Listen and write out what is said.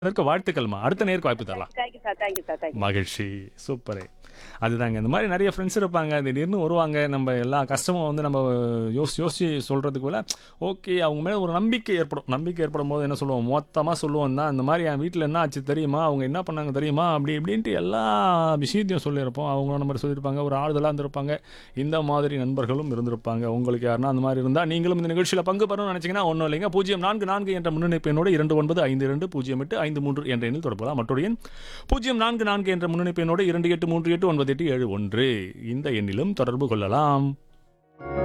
இருக்க வாழ்த்துக்கள்மா அடுத்த நேருக்கு வாய்ப்பு தரலாம் thank you sir thank you sir thank you மகிழ்ச்சி சூப்பரே அதுதாங்க இந்த மாதிரி நிறைய ஃப்ரெண்ட்ஸ் இருப்பாங்க திடீர்னு வருவாங்க நம்ம எல்லா கஷ்டமும் வந்து நம்ம யோசிச்சு யோசிச்சு சொல்கிறதுக்கு போல ஓகே அவங்க மேலே ஒரு நம்பிக்கை ஏற்படும் நம்பிக்கை ஏற்படும் போது என்ன சொல்லுவோம் மொத்தமாக சொல்லுவோம் தான் இந்த மாதிரி என் வீட்டில் என்ன ஆச்சு தெரியுமா அவங்க என்ன பண்ணாங்க தெரியுமா அப்படி இப்படின்ட்டு எல்லா விஷயத்தையும் சொல்லியிருப்போம் அவங்க நம்ம சொல்லியிருப்பாங்க ஒரு ஆறுதலாக இருந்திருப்பாங்க இந்த மாதிரி நண்பர்களும் இருந்திருப்பாங்க உங்களுக்கு யாருன்னா அந்த மாதிரி இருந்தால் நீங்களும் இந்த நிகழ்ச்சியில் பங்கு பெறணும்னு நினச்சிங்கன்னா ஒன்றும் இல்லைங்க பூஜ்ஜியம் நான்கு நான்கு என்ற முன்னணிப்பு எண்ணோடு இரண்டு ஒன்பது ஐந்து இரண்டு பூஜ்ஜியம் எட்டு ஐந்து மூன்று என்ற எண்ணில் தொடர்பலாம் மற்றொரு எண் பூஜ்ஜியம் நான்கு நான்கு என்ற முன்னணிப்பு எண்ணோடு இரண்டு எட்டு மூன்று எட்டு ஒன்பது எட்டு ஏழு ஒன்று இந்த எண்ணிலும் தொடர்பு கொள்ளலாம்